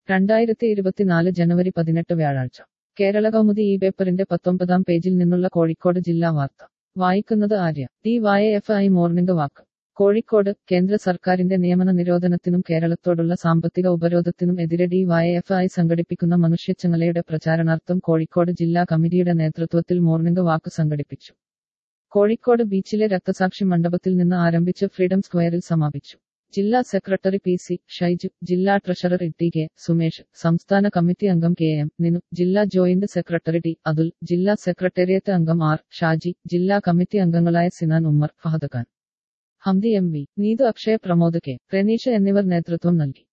രണ്ടായിരത്തി ഇരുപത്തിനാല് ജനുവരി പതിനെട്ട് വ്യാഴാഴ്ച കേരള കൗമുദി ഈ പേപ്പറിന്റെ പത്തൊമ്പതാം പേജിൽ നിന്നുള്ള കോഴിക്കോട് ജില്ലാ വാർത്ത വായിക്കുന്നത് Arya D Y F I morning walk Kozhikode കേന്ദ്ര സർക്കാരിന്റെ നിയമന നിരോധനത്തിനും കേരളത്തോടുള്ള സാമ്പത്തിക ഉപരോധത്തിനും എതിരെ ഡി വൈ എഫ് ഐ സംഘടിപ്പിക്കുന്ന മനുഷ്യച്ചങ്ങലയുടെ പ്രചാരണാർത്ഥം കോഴിക്കോട് ജില്ലാ കമ്മിറ്റിയുടെ നേതൃത്വത്തിൽ മോർണിംഗ് വാക്ക് സംഘടിപ്പിച്ചു കോഴിക്കോട് ബീച്ചിലെ രക്തസാക്ഷി മണ്ഡപത്തിൽ നിന്ന് ആരംഭിച്ച് ഫ്രീഡം സ്ക്വയറിൽ സമാപിച്ചു ജില്ലാ സെക്രട്ടറി പി സി ഷൈജു ജില്ലാ ട്രഷറർ ടി കെ സുമേഷ് സംസ്ഥാന കമ്മിറ്റി അംഗം കെ എം നിനു ജില്ലാ ജോയിന്റ് സെക്രട്ടറി ടി അതുൽ ജില്ലാ സെക്രട്ടേറിയറ്റ് അംഗം ആർ ഷാജി ജില്ലാ കമ്മിറ്റി അംഗങ്ങളായ Sinan Ummer Fahad Khan Hamdi M V Neethu Akshaya Pramod K Reneesha എന്നിവർ നേതൃത്വം നൽകി